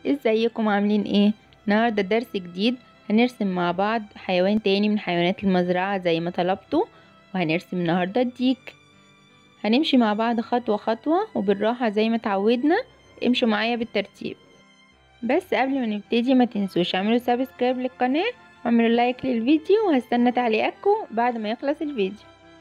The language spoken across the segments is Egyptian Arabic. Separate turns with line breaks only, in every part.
ازيكم عاملين ايه النهارده درس جديد هنرسم مع بعض حيوان تاني من حيوانات المزرعة زي ما طلبتوا وهنرسم النهارده الديك هنمشي مع بعض خطوة خطوة وبالراحة زي ما اتعودنا امشوا معايا بالترتيب بس قبل ما نبتدي ما تنسوش اعملوا سبسكرايب للقناة واعملوا لايك للفيديو وهستنى تعليقاتكم بعد ما يخلص الفيديو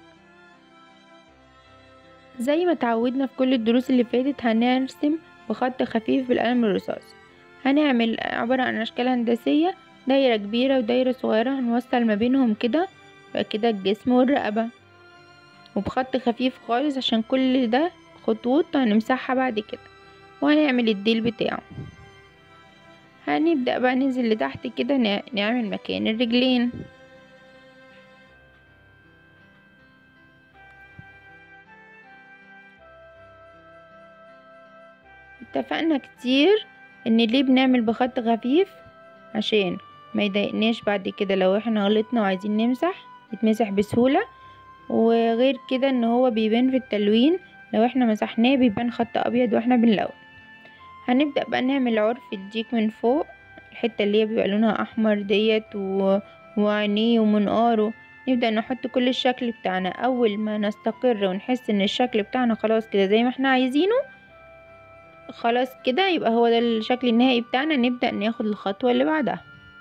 زي ما اتعودنا في كل الدروس اللي فاتت هنرسم بخط خفيف بالقلم الرصاص هنعمل عبارة عن أشكال هندسية دايرة كبيرة ودايرة صغيرة هنوصل ما بينهم كده يبقى كده الجسم والرقبة وبخط خفيف خالص عشان كل ده خطوط هنمسحها بعد كده وهنعمل الديل بتاعه هنبدأ بقى ننزل لتحت كده نعمل مكان الرجلين اتفقنا كتير ان ليه بنعمل بخط خفيف عشان ما يضايقناش بعد كده لو احنا غلطنا وعايزين نمسح يتمسح بسهولة وغير كده ان هو بيبان في التلوين لو احنا مسحناه بيبان خط ابيض واحنا بنلون هنبدأ بقى نعمل عرف الديك من فوق الحتة اللي هي بيبقى لونها احمر ديت و... وعينيه ومنقاره نبدأ نحط كل الشكل بتاعنا اول ما نستقر ونحس ان الشكل بتاعنا خلاص كده زي ما احنا عايزينه خلاص كده يبقى هو ده الشكل النهائي بتاعنا نبدأ ناخد الخطوة اللي بعدها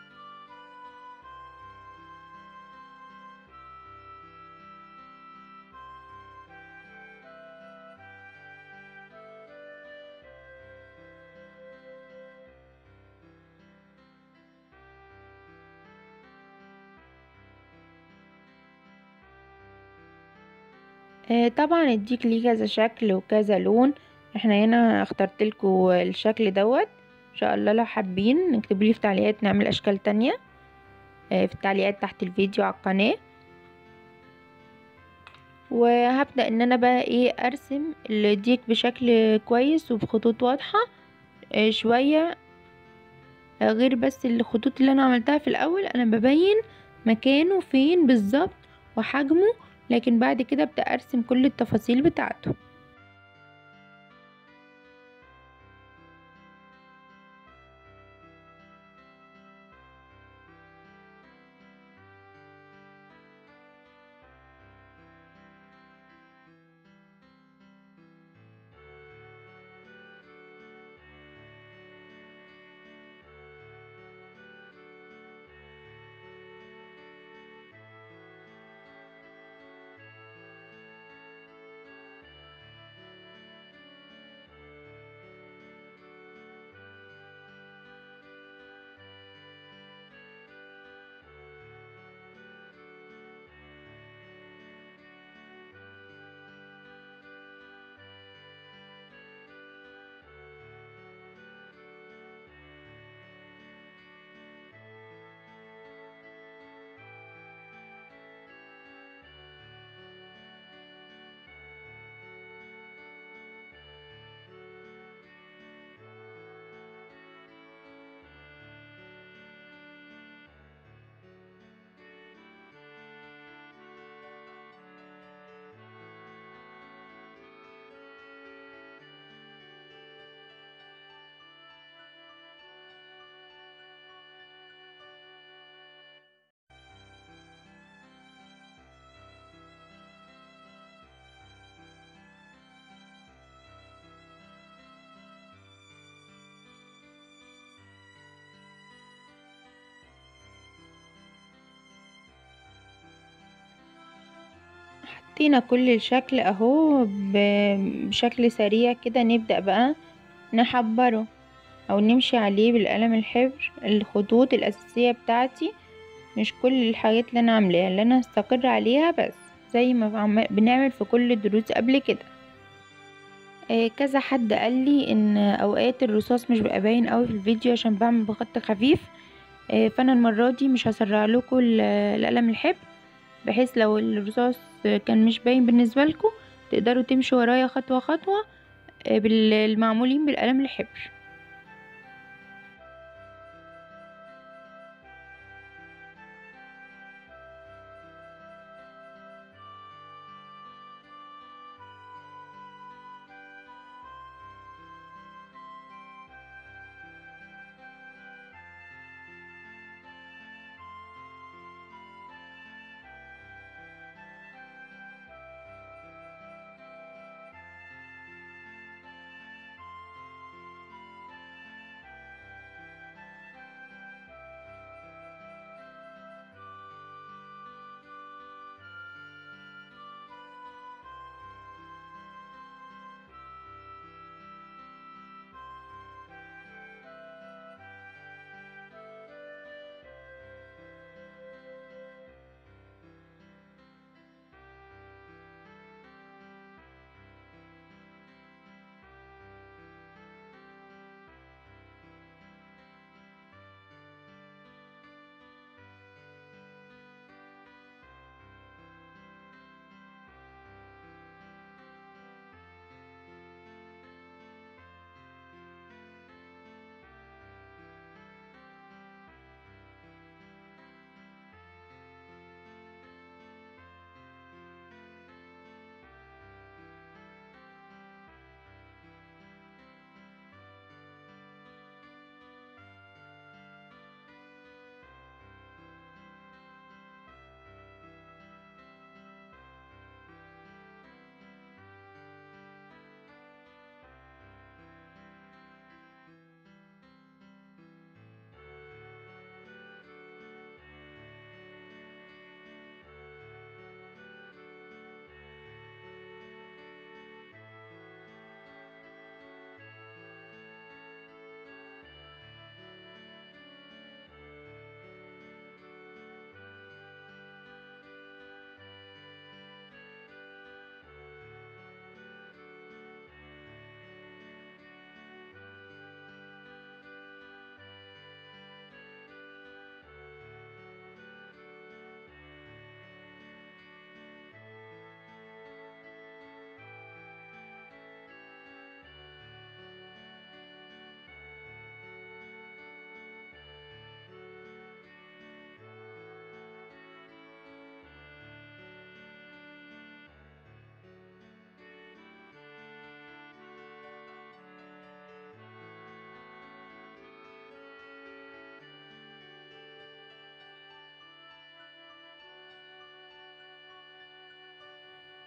آه طبعا الديك ليه كذا شكل وكذا لون احنا هنا اخترت لكم الشكل دوت ان شاء الله لو حابين اكتبوا لي في تعليقات نعمل اشكال تانية اه في التعليقات تحت الفيديو على القناة وهبدأ ان انا بقى ايه ارسم الديك بشكل كويس وبخطوط واضحة اه شوية اه غير بس الخطوط اللي انا عملتها في الاول انا ببين مكانه فين بالظبط وحجمه لكن بعد كده ابدأ ارسم كل التفاصيل بتاعته حطينا كل الشكل اهو بشكل سريع كده نبدأ بقى نحبره او نمشي عليه بالقلم الحبر الخطوط الاساسية بتاعتي مش كل الحاجات اللي انا عاملاها اللي انا هستقر عليها بس زي ما بنعمل في كل الدروس قبل كده آه كذا حد قال لي ان اوقات الرصاص مش بقى باين قوي في الفيديو عشان بعمل بخط خفيف آه فانا المرة دي مش هسرع لكم القلم الحبر بحيث لو الرصاص كان مش باين بالنسبة لكم تقدروا تمشوا ورايا خطوة خطوة بالمعمولين بالقلم الحبر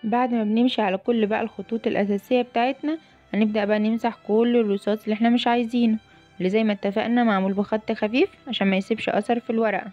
بعد ما بنمشي على كل بقى الخطوط الأساسية بتاعتنا هنبدأ بقى نمسح كل الرصاص اللي احنا مش عايزينه اللي زي ما اتفقنا معمول بخط خفيف عشان ما يسيبش أثر في الورقة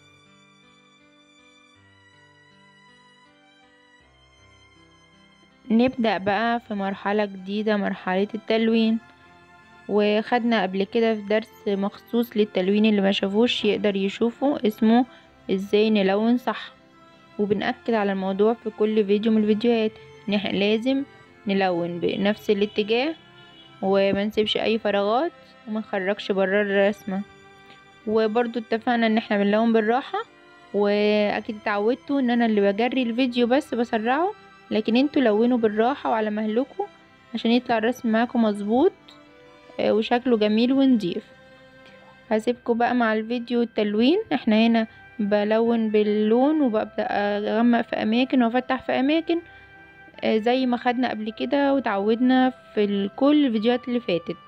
نبدأ بقى في مرحلة جديدة مرحلة التلوين وخدنا قبل كده في درس مخصوص للتلوين اللي ما شافوش يقدر يشوفه اسمه ازاي نلون صح وبنأكد على الموضوع في كل فيديو من الفيديوهات ان احنا لازم نلون بنفس الاتجاه وما نسيبش اي فراغات وما نخرجش برا الرسمة وبرضو اتفقنا ان احنا بنلون بالراحة واكيد اتعودتوا ان انا اللي بجري الفيديو بس بسرعه لكن انتوا لونوا بالراحة وعلى مهلكوا عشان يطلع الرسم معاكم مظبوط وشكله جميل ونضيف هسيبكم بقى مع الفيديو التلوين احنا هنا بلون باللون وببدأ اغمق في اماكن وافتح في اماكن زي ما خدنا قبل كده وتعودنا في كل الفيديوهات اللي فاتت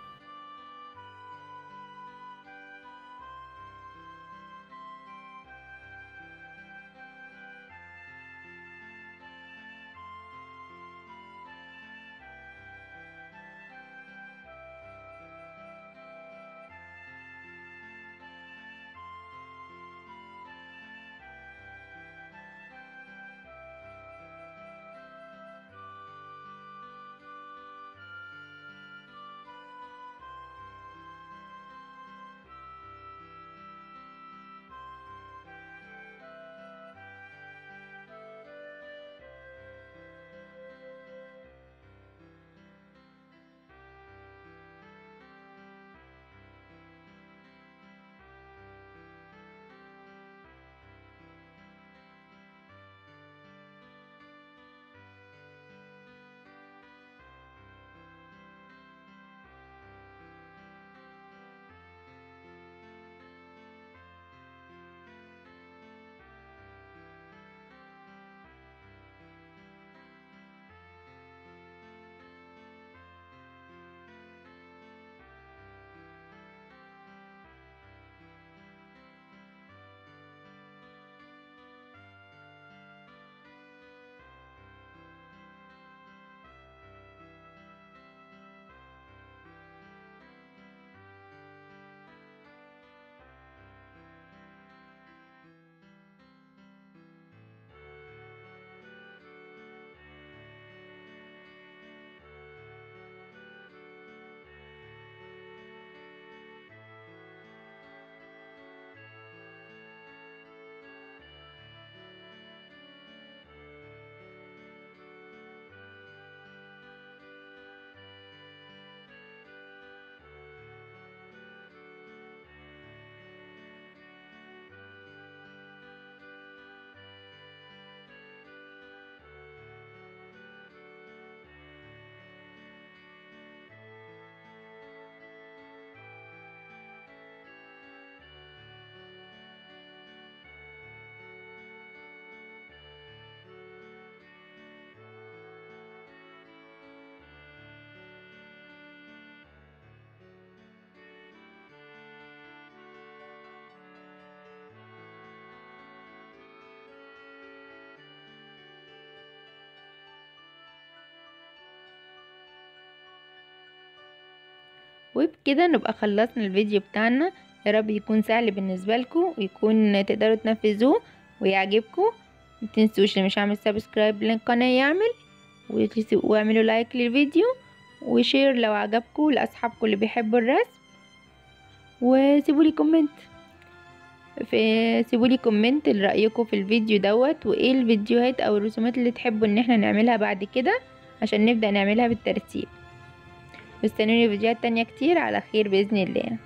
وبكده نبقى خلصنا الفيديو بتاعنا يا رب يكون سهل بالنسبة لكم ويكون تقدروا تنفذوه ويعجبكم متنسوش اللي مش عامل سبسكرايب للقناة يعمل واعملوا لايك للفيديو وشير لو عجبكم لاصحابكم اللي بيحبوا الرسم وسيبوا لي كومنت في سيبوا لي كومنت رايكم في الفيديو دوت وايه الفيديوهات او الرسومات اللي تحبوا ان احنا نعملها بعد كده عشان نبدا نعملها بالترتيب واستنوني فيديوهات تانية كتير على خير بإذن الله